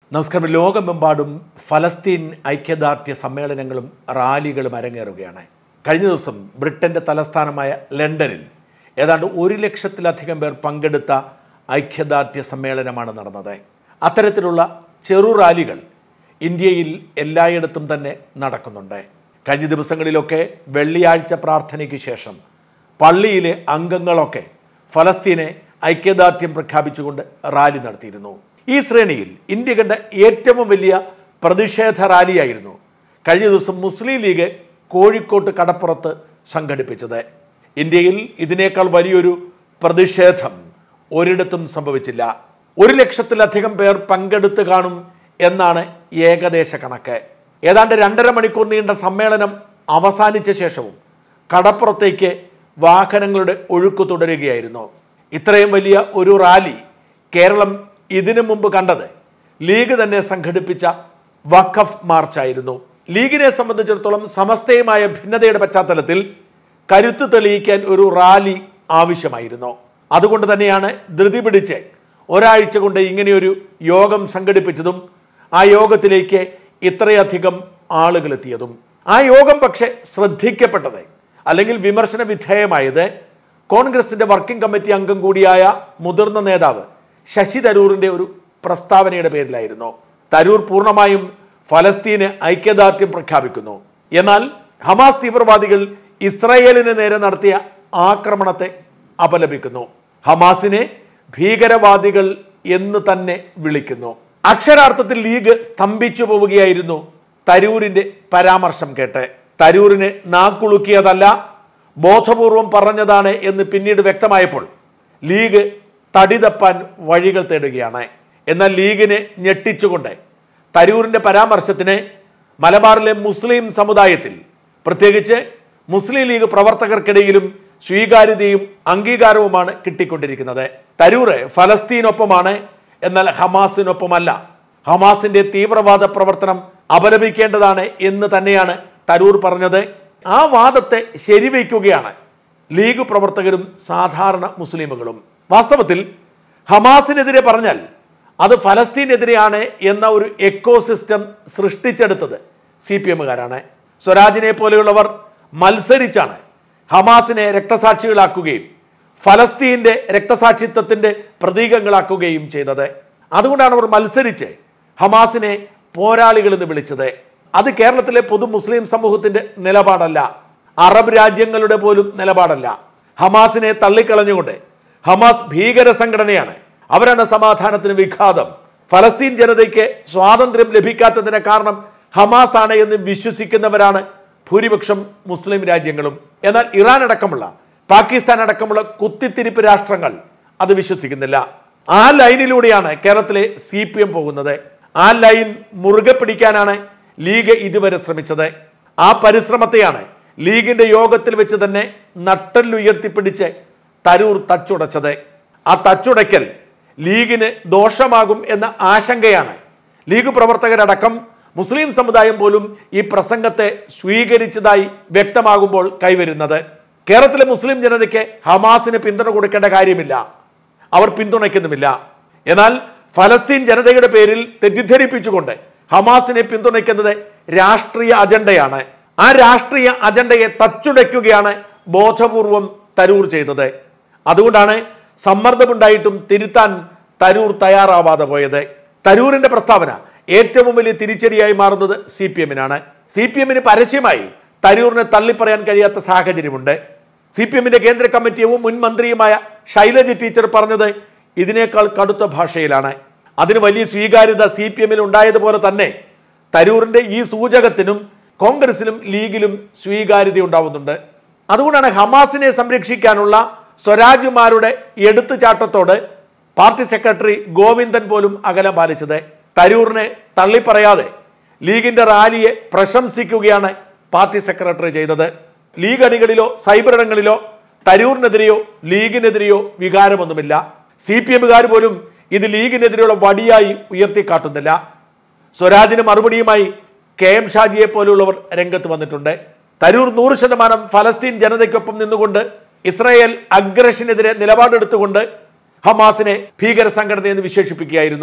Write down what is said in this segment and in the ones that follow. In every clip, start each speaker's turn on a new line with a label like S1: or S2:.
S1: നമസ്കാരം ലോകമെമ്പാടും ഫലസ്തീൻ ഐക്യദാർഢ്യ സമ്മേളനങ്ങളും റാലികളും അരങ്ങേറുകയാണ് കഴിഞ്ഞ ദിവസം ബ്രിട്ടന്റെ തലസ്ഥാനമായ ലണ്ടനിൽ ഏതാണ്ട് ഒരു ലക്ഷത്തിലധികം പേർ പങ്കെടുത്ത ഐക്യദാർഢ്യ സമ്മേളനമാണ് നടന്നത് അത്തരത്തിലുള്ള ചെറു റാലികൾ ഇന്ത്യയിൽ എല്ലായിടത്തും തന്നെ നടക്കുന്നുണ്ട് കഴിഞ്ഞ ദിവസങ്ങളിലൊക്കെ വെള്ളിയാഴ്ച പ്രാർത്ഥനയ്ക്ക് ശേഷം പള്ളിയിലെ അംഗങ്ങളൊക്കെ ഫലസ്തീനെ ഐക്യദാർഢ്യം പ്രഖ്യാപിച്ചുകൊണ്ട് റാലി നടത്തിയിരുന്നു ഈ ശ്രേണിയിൽ ഇന്ത്യ കണ്ട ഏറ്റവും വലിയ പ്രതിഷേധ റാലിയായിരുന്നു കഴിഞ്ഞ ദിവസം മുസ്ലിം ലീഗ് കോഴിക്കോട്ട് കടപ്പുറത്ത് സംഘടിപ്പിച്ചത് ഇന്ത്യയിൽ ഇതിനേക്കാൾ വലിയൊരു പ്രതിഷേധം ഒരിടത്തും സംഭവിച്ചില്ല ഒരു ലക്ഷത്തിലധികം പേർ പങ്കെടുത്ത് കാണും എന്നാണ് ഏകദേശ കണക്ക് ഏതാണ്ട് രണ്ടര മണിക്കൂർ നീണ്ട സമ്മേളനം അവസാനിച്ച ശേഷവും കടപ്പുറത്തേക്ക് വാഹനങ്ങളുടെ ഒഴുക്ക് തുടരുകയായിരുന്നു ഇത്രയും വലിയ ഒരു റാലി കേരളം ഇതിനു മുമ്പ് കണ്ടത് ലീഗ് തന്നെ സംഘടിപ്പിച്ച വഖഫ് മാർച്ചായിരുന്നു ലീഗിനെ സംബന്ധിച്ചിടത്തോളം സമസ്തയുമായ ഭിന്നതയുടെ പശ്ചാത്തലത്തിൽ കരുത്ത് തെളിയിക്കാൻ ഒരു റാലി ആവശ്യമായിരുന്നു അതുകൊണ്ട് തന്നെയാണ് ധൃതി പിടിച്ച് ഒരാഴ്ച കൊണ്ട് ഇങ്ങനെയൊരു യോഗം സംഘടിപ്പിച്ചതും ആ യോഗത്തിലേക്ക് ഇത്രയധികം ആളുകൾ എത്തിയതും ആ യോഗം പക്ഷേ ശ്രദ്ധിക്കപ്പെട്ടത് അല്ലെങ്കിൽ വിമർശന വിധേയമായത് കോൺഗ്രസിന്റെ വർക്കിംഗ് കമ്മിറ്റി അംഗം കൂടിയായ മുതിർന്ന നേതാവ് ശശി തരൂറിന്റെ ഒരു പ്രസ്താവനയുടെ പേരിലായിരുന്നു തരൂർ പൂർണ്ണമായും ഫലസ്തീന് ഐക്യദാർഢ്യം പ്രഖ്യാപിക്കുന്നു എന്നാൽ ഹമാസ് തീവ്രവാദികൾ ഇസ്രായേലിന് നേരെ നടത്തിയ ആക്രമണത്തെ അപലപിക്കുന്നു ഹമാസിനെ ഭീകരവാദികൾ എന്ന് തന്നെ വിളിക്കുന്നു അക്ഷരാർത്ഥത്തിൽ ലീഗ് സ്തംഭിച്ചു പോവുകയായിരുന്നു തരൂരിന്റെ പരാമർശം കേട്ട് തരൂരിനെ നാക്കുളുക്കിയതല്ല ബോധപൂർവം പറഞ്ഞതാണ് എന്ന് പിന്നീട് വ്യക്തമായപ്പോൾ ലീഗ് തടിതപ്പാൻ വഴികൾ തേടുകയാണ് എന്നാൽ ലീഗിനെ ഞെട്ടിച്ചുകൊണ്ട് തരൂരിന്റെ പരാമർശത്തിന് മലബാറിലെ മുസ്ലിം സമുദായത്തിൽ പ്രത്യേകിച്ച് മുസ്ലിം ലീഗ് പ്രവർത്തകർക്കിടയിലും സ്വീകാര്യതയും അംഗീകാരവുമാണ് കിട്ടിക്കൊണ്ടിരിക്കുന്നത് തരൂർ ഫലസ്തീനൊപ്പമാണ് എന്നാൽ ഹമാസിനൊപ്പമല്ല ഹമാസിന്റെ തീവ്രവാദ പ്രവർത്തനം അപലപിക്കേണ്ടതാണ് എന്ന് തന്നെയാണ് തരൂർ പറഞ്ഞത് ആ വാദത്തെ ശരിവയ്ക്കുകയാണ് ലീഗ് പ്രവർത്തകരും സാധാരണ മുസ്ലിമുകളും വാസ്തവത്തിൽ ഹമാസിനെതിരെ പറഞ്ഞാൽ അത് ഫലസ്തീനെതിരെയാണ് എന്ന ഒരു എക്കോസിസ്റ്റം സൃഷ്ടിച്ചെടുത്തത് സി പി എമ്മുകാരാണ് സ്വരാജിനെ പോലെയുള്ളവർ മത്സരിച്ചാണ് ഹമാസിനെ രക്തസാക്ഷികളാക്കുകയും ഫലസ്തീന്റെ രക്തസാക്ഷിത്വത്തിന്റെ പ്രതീകങ്ങളാക്കുകയും ചെയ്തത് അതുകൊണ്ടാണ് അവർ മത്സരിച്ച് ഹമാസിനെ പോരാളികൾ എന്ന് വിളിച്ചത് അത് കേരളത്തിലെ പൊതു മുസ്ലിം സമൂഹത്തിന്റെ നിലപാടല്ല അറബ് രാജ്യങ്ങളുടെ പോലും നിലപാടല്ല ഹമാസിനെ തള്ളിക്കളഞ്ഞുകൊണ്ട് ഹമാസ് ഭീകര സംഘടനയാണ് അവരാണ് സമാധാനത്തിന് വിഘാതം ഫലസ്തീൻ ജനതയ്ക്ക് സ്വാതന്ത്ര്യം ലഭിക്കാത്തതിന് കാരണം ഹമാസ് ആണ് എന്ന് വിശ്വസിക്കുന്നവരാണ് ഭൂരിപക്ഷം മുസ്ലിം രാജ്യങ്ങളും എന്നാൽ ഇറാൻ അടക്കമുള്ള പാകിസ്ഥാൻ അടക്കമുള്ള കുത്തിത്തിരിപ്പ് രാഷ്ട്രങ്ങൾ അത് വിശ്വസിക്കുന്നില്ല ആ ലൈനിലൂടെയാണ് കേരളത്തിലെ സി പി എം പോകുന്നത് ആ ലൈൻ മുറുകെ പിടിക്കാനാണ് ലീഗ് ഇതുവരെ ശ്രമിച്ചത് ആ പരിശ്രമത്തെയാണ് ലീഗിന്റെ യോഗത്തിൽ വെച്ച് തന്നെ നട്ടല്ലുയർത്തിപ്പിടിച്ച് തരൂർ തച്ചുടച്ചത് ആ തച്ചുടയ്ക്കൽ ലീഗിന് ദോഷമാകും എന്ന ആശങ്കയാണ് ലീഗ് പ്രവർത്തകരടക്കം മുസ്ലിം സമുദായം പോലും ഈ പ്രസംഗത്തെ സ്വീകരിച്ചതായി വ്യക്തമാകുമ്പോൾ കൈവരുന്നത് കേരളത്തിലെ മുസ്ലിം ജനതയ്ക്ക് ഹമാസിന് പിന്തുണ കൊടുക്കേണ്ട കാര്യമില്ല അവർ പിന്തുണയ്ക്കുന്നുമില്ല എന്നാൽ ഫലസ്തീൻ ജനതയുടെ പേരിൽ തെറ്റിദ്ധരിപ്പിച്ചുകൊണ്ട് ഹമാസിനെ പിന്തുണയ്ക്കുന്നത് രാഷ്ട്രീയ അജണ്ടയാണ് ആ രാഷ്ട്രീയ അജണ്ടയെ തച്ചുടയ്ക്കുകയാണ് ബോധപൂർവം തരൂർ ചെയ്തത് അതുകൊണ്ടാണ് സമ്മർദ്ദമുണ്ടായിട്ടും തിരുത്താൻ തരൂർ തയ്യാറാവാതെ പോയത് തരൂരിന്റെ പ്രസ്താവന ഏറ്റവും വലിയ തിരിച്ചടിയായി മാറുന്നത് സി പി എമ്മിനാണ് സി പി എമ്മിന് പരസ്യമായി തരൂറിനെ തള്ളിപ്പറയാൻ കഴിയാത്ത സാഹചര്യമുണ്ട് സി പി എമ്മിന്റെ കേന്ദ്ര കമ്മിറ്റിയും മുൻ മന്ത്രിയുമായ ശൈലജ ടീച്ചർ പറഞ്ഞത് ഇതിനേക്കാൾ കടുത്ത ഭാഷയിലാണ് അതിന് വലിയ സ്വീകാര്യത സി പി എമ്മിൽ ഉണ്ടായതുപോലെ തന്നെ തരൂറിന്റെ ഈ സൂചകത്തിനും കോൺഗ്രസിലും ലീഗിലും സ്വീകാര്യത ഉണ്ടാവുന്നുണ്ട് അതുകൊണ്ടാണ് ഹമാസിനെ സംരക്ഷിക്കാനുള്ള സ്വരാജുമാരുടെ എടുത്തുചാട്ടത്തോട് പാർട്ടി സെക്രട്ടറി ഗോവിന്ദൻ പോലും അകലം പാലിച്ചത് തരൂറിനെ തള്ളിപ്പറയാതെ ലീഗിന്റെ റാലിയെ പ്രശംസിക്കുകയാണ് പാർട്ടി സെക്രട്ടറി ചെയ്തത് ലീഗ് അണികളിലോ സൈബർ ഇടങ്ങളിലോ തരൂറിനെതിരെയോ ലീഗിനെതിരെയോ വികാരമൊന്നുമില്ല സി പി എമ്മുകാർ പോലും ഇത് ലീഗിനെതിരെയുള്ള വടിയായി ഉയർത്തിക്കാട്ടുന്നില്ല സ്വരാജിന് മറുപടിയുമായി കെ എം ഷാജിയെ പോലുള്ളവർ രംഗത്ത് വന്നിട്ടുണ്ട് തരൂർ നൂറ് ശതമാനം ഫലസ്തീൻ ജനതയ്ക്കൊപ്പം നിന്നുകൊണ്ട് ഇസ്രായേൽ അഗ്രഷനെതിരെ നിലപാടെടുത്തുകൊണ്ട് ഹമാസിനെ ഭീകര സംഘടന എന്ന് വിശേഷിപ്പിക്കുകയായിരുന്നു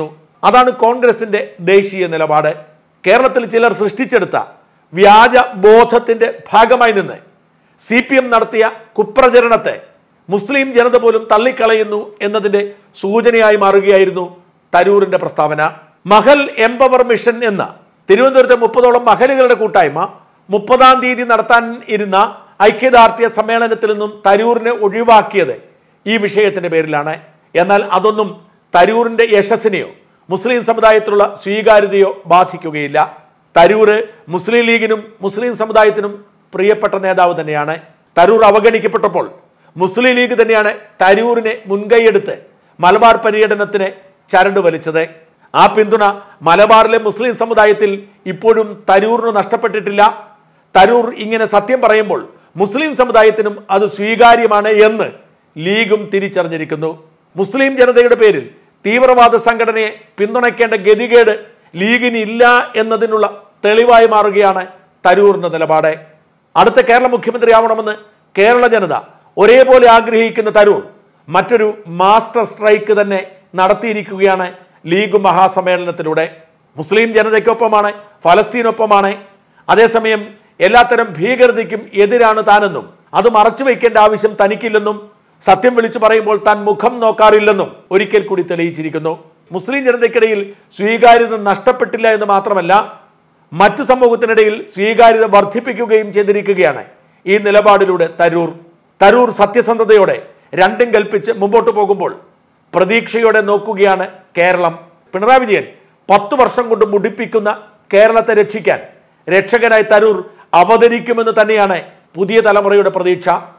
S1: അതാണ് കോൺഗ്രസിന്റെ ദേശീയ നിലപാട് കേരളത്തിൽ ചിലർ സൃഷ്ടിച്ചെടുത്ത വ്യാജ ബോധത്തിന്റെ ഭാഗമായി നിന്ന് സി പി എം നടത്തിയ കുപ്രചരണത്തെ മുസ്ലിം ജനത പോലും തള്ളിക്കളയുന്നു എന്നതിന്റെ സൂചനയായി മാറുകയായിരുന്നു തരൂരിന്റെ പ്രസ്താവന മഹൽ എംപവർ മിഷൻ എന്ന തിരുവനന്തപുരത്തെ മുപ്പതോളം മഹലുകളുടെ കൂട്ടായ്മ മുപ്പതാം തീയതി നടത്താൻ ഇരുന്ന ഐക്യദാർഢ്യ സമ്മേളനത്തിൽ നിന്നും തരൂരിനെ ഒഴിവാക്കിയത് ഈ വിഷയത്തിന്റെ പേരിലാണ് എന്നാൽ അതൊന്നും തരൂരിന്റെ യശസ്സിനെയോ മുസ്ലിം സമുദായത്തിലുള്ള സ്വീകാര്യതയോ ബാധിക്കുകയില്ല തരൂര് മുസ്ലിം ലീഗിനും മുസ്ലിം സമുദായത്തിനും പ്രിയപ്പെട്ട നേതാവ് തന്നെയാണ് തരൂർ അവഗണിക്കപ്പെട്ടപ്പോൾ മുസ്ലിം ലീഗ് തന്നെയാണ് തരൂരിനെ മുൻകൈയെടുത്ത് മലബാർ പര്യടനത്തിന് ചരട് വലിച്ചത് ആ പിന്തുണ മലബാറിലെ മുസ്ലിം സമുദായത്തിൽ ഇപ്പോഴും തരൂറിന് നഷ്ടപ്പെട്ടിട്ടില്ല തരൂർ ഇങ്ങനെ സത്യം പറയുമ്പോൾ മുസ്ലിം സമുദായത്തിനും അത് സ്വീകാര്യമാണ് എന്ന് ലീഗും തിരിച്ചറിഞ്ഞിരിക്കുന്നു മുസ്ലിം ജനതയുടെ പേരിൽ തീവ്രവാദ സംഘടനയെ പിന്തുണയ്ക്കേണ്ട ഗതികേട് ലീഗിന് ഇല്ല എന്നതിനുള്ള തെളിവായി മാറുകയാണ് തരൂറിന്റെ നിലപാട് അടുത്ത കേരള മുഖ്യമന്ത്രിയാവണമെന്ന് കേരള ജനത ഒരേപോലെ ആഗ്രഹിക്കുന്ന തരൂർ മറ്റൊരു മാസ്റ്റർ സ്ട്രൈക്ക് തന്നെ നടത്തിയിരിക്കുകയാണ് ലീഗ് മഹാസമ്മേളനത്തിലൂടെ മുസ്ലിം ജനതയ്ക്കൊപ്പമാണ് ഫലസ്തീനൊപ്പമാണ് അതേസമയം എല്ലാത്തരം ഭീകരതയ്ക്കും എതിരാണ് താനെന്നും അത് മറച്ചു വയ്ക്കേണ്ട ആവശ്യം തനിക്കില്ലെന്നും സത്യം വിളിച്ചു പറയുമ്പോൾ താൻ മുഖം നോക്കാറില്ലെന്നും ഒരിക്കൽ കൂടി തെളിയിച്ചിരിക്കുന്നു മുസ്ലിം ജനതയ്ക്കിടയിൽ സ്വീകാര്യത നഷ്ടപ്പെട്ടില്ല എന്ന് മാത്രമല്ല മറ്റു സമൂഹത്തിനിടയിൽ സ്വീകാര്യത വർദ്ധിപ്പിക്കുകയും ചെയ്തിരിക്കുകയാണ് ഈ നിലപാടിലൂടെ തരൂർ തരൂർ സത്യസന്ധതയോടെ രണ്ടും കൽപ്പിച്ച് മുമ്പോട്ട് പോകുമ്പോൾ പ്രതീക്ഷയോടെ നോക്കുകയാണ് കേരളം പിണറായി വിജയൻ പത്തു വർഷം കൊണ്ട് മുടിപ്പിക്കുന്ന കേരളത്തെ രക്ഷിക്കാൻ രക്ഷകനായി തരൂർ അവതരിക്കുമെന്ന് തന്നെയാണ് പുതിയ തലമുറയുടെ പ്രതീക്ഷ